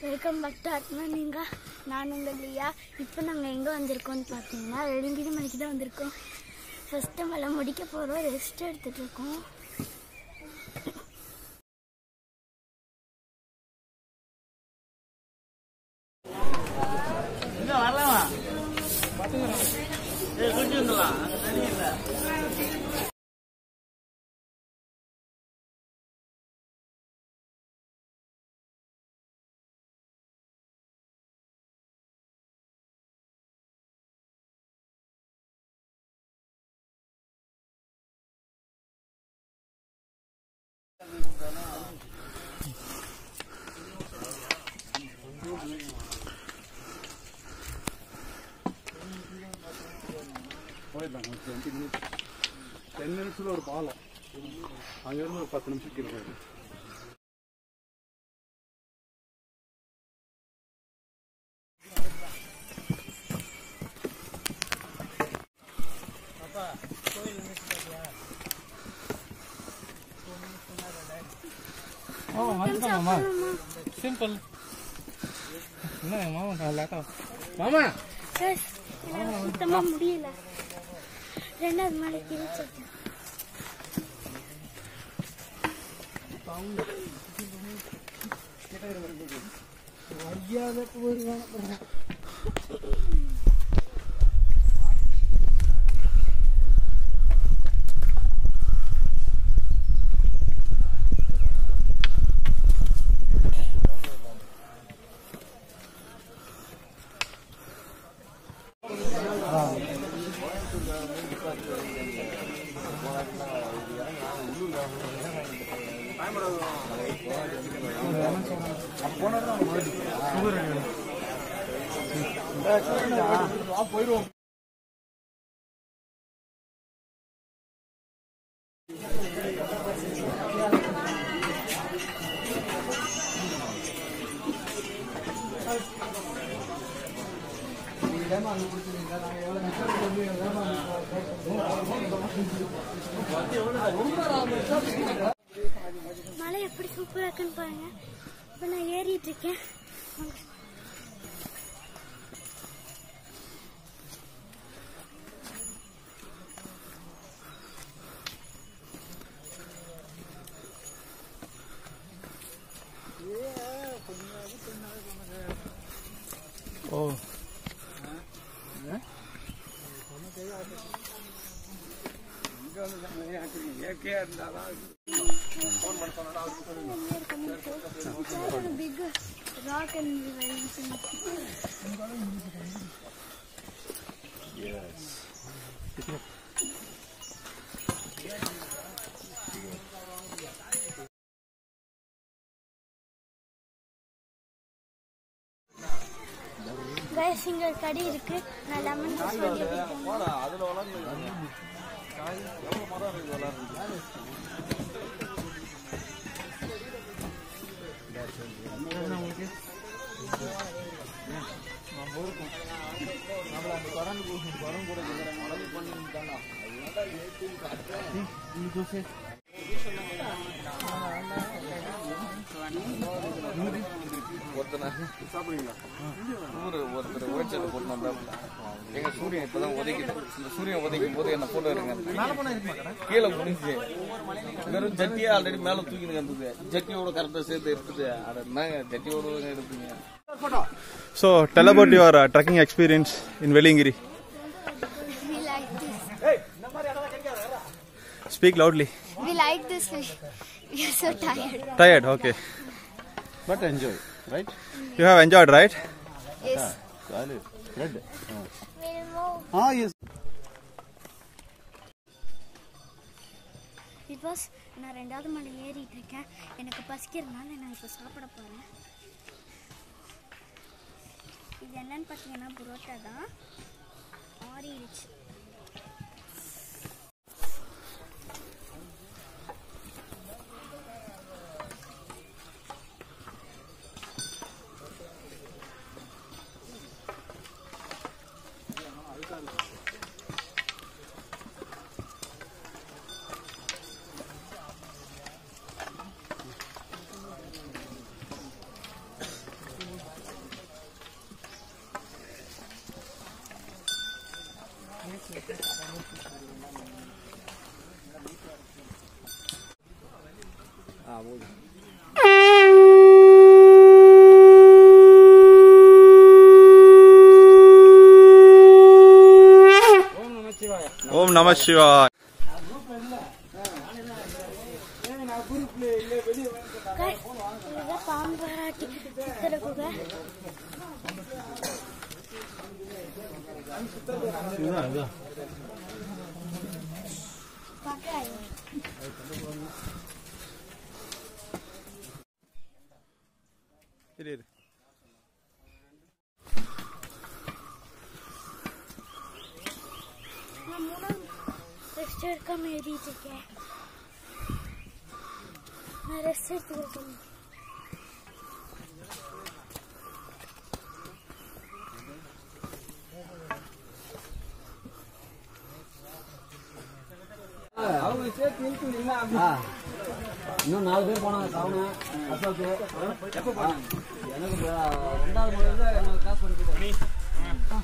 Welcome back to ஆத்மனிங்கா நான் உங்கள் லியா இப்போ நாங்கள் எங்கே வந்திருக்கோம்னு பார்த்தீங்கன்னா ரெண்டு மணிக்கு தான் வந்திருக்கோம் ஃபஸ்ட்டு மலை முடிக்க போகிறோம் ரெஸ்ட் எடுத்துகிட்டு இருக்கோம் போயிடலாம் ஒரு டுவெண்ட்டி மினிட்ஸ் டென் மினிட்ஸில் ஒரு பாலம் அங்கேருந்து ஒரு பத்து நிமிஷம் கீழே போயிடும் சிம்பிள் என்ன எங்க மாமா லேட்டா மாமா சுத்தமாக முடியல ரெண்டாவது மலைக்கு வச்சிருக்கேன் மலை எப்படி சூப்பராக இருக்குன்னு பாருங்க இப்போ நான் ஏறிட்டு இருக்கேன் oh big rock and guys இங்க கடை இருக்கு நான் லெமன் ஜூஸ் வாங்கிட்டு ஊரு ஒருத்தர் உழைச்சது போட்டு வந்தாப்புல எங்க சூரியன் இப்பதான் உதைக்குது இந்த சூரியன் உதைக்கும் போது என்ன போட்டோ எடுங்க கீழே முடிஞ்சு வெறும் ஜட்டியே ஆல்ரெடி மேல தூக்கிட்டு இருந்தது ஜட்டியோட கரெக்டா சேர்த்து எடுத்துட்டு அட என்னங்க ஜட்டியோட எடுப்பீங்க So, tell about your uh, trekking experience in Velingiri. We like this. Speak loudly. We like this fish. We are so tired. Tired, okay. But enjoy right You have enjoyed, right? Yes. Red We'll move. ಹಾಂ yes because நான் ரெண்டாவது மலை ஏறிட்டு இருக்கேன் எனக்கு பசிக்கிறதுனால நான் இப்போ சாப்பிட போகிறேன் இது என்னன்னு பார்த்தீங்கன்னா புரோட்டா தான் ஆறிடுச்சு நம சிவா இதுதான் பாம்பாராட்டி சித்திர குகை பார்க்க இரு இரு நான் மூணாம் ரெஸ்ட் எடுக்காம ஏறிட்டு இருக்கேன் நான் ரெஸ்ட் எடுத்துருக்கேன் இன்னும் நாலு பேர் போனாங்க சவுனு அசோக் ஆ, எனக்கு இப்ப ரெண்டாவது முறை வந்து எனக்கு காசு பண்ணி கொடுத்தாங்க.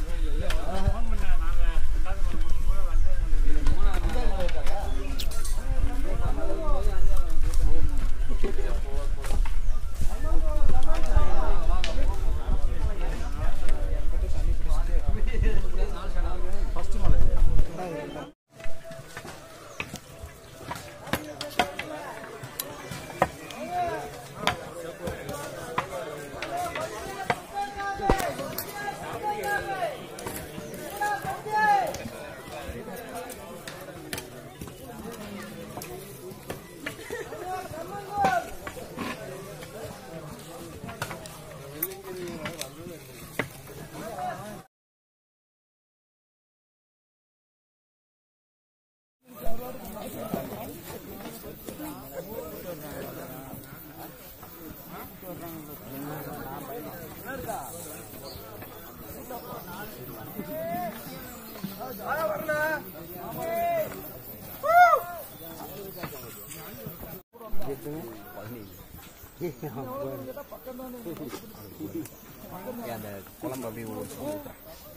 அந்த குழம்பு அப்படியே ஊற்றி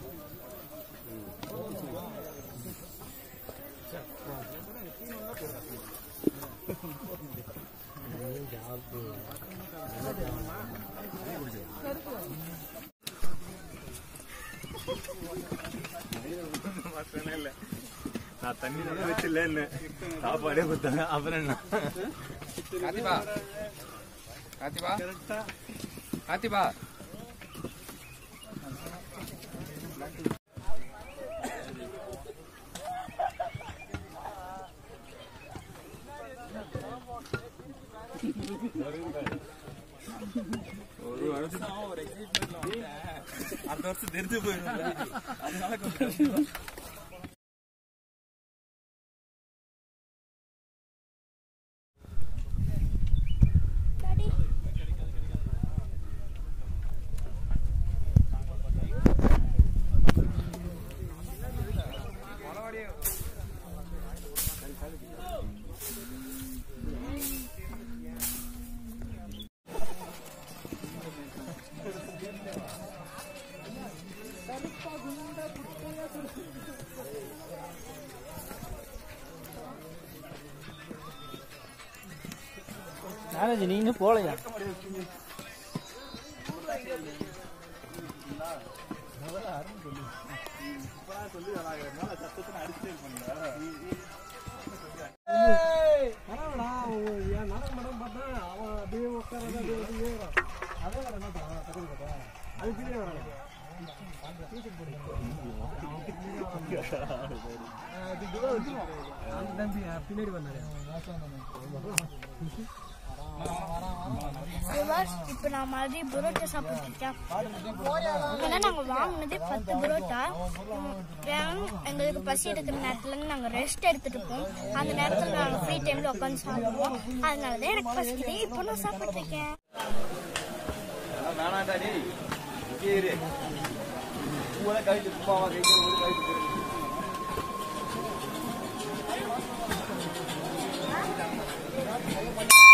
நான் தண்ணி தான் வச்சில்ல சாப்பாடே கொடுத்தாங்க அப்புறம் என்ன காத்திபா காத்திபா காத்திபா அடுத்த வருஷம் தெரிஞ்சு போயிடும் அதனால கொஞ்சம் நானே நீ இன்னும் போலையா சுபாஷ் இப்போ நான் மாதிரி புரோட்டா சாப்பிட்டுருக்கேன் ஏன்னா நாங்கள் வாங்கினதே பத்து புரோட்டா உம், ஏன் எங்களுக்கு பசி எடுக்கிற நேரத்துல நாங்கள் ரெஸ்ட் எடுத்துட்டு இருப்போம் அந்த நேரத்தில் நாங்கள் ஃப்ரீ டைமில் உட்காந்து சாப்பிடுவோம் அதனால தான் எனக்கு பசிக்குது இப்போ நான் சாப்பிட்ருக்கேன் வேணாண்டா டேய் இங்கே இரு பூவெல்லாம் கழிச்சு சும்மாவா கழிச்சு ஒரு கழிச்சு போயிரு. ஆ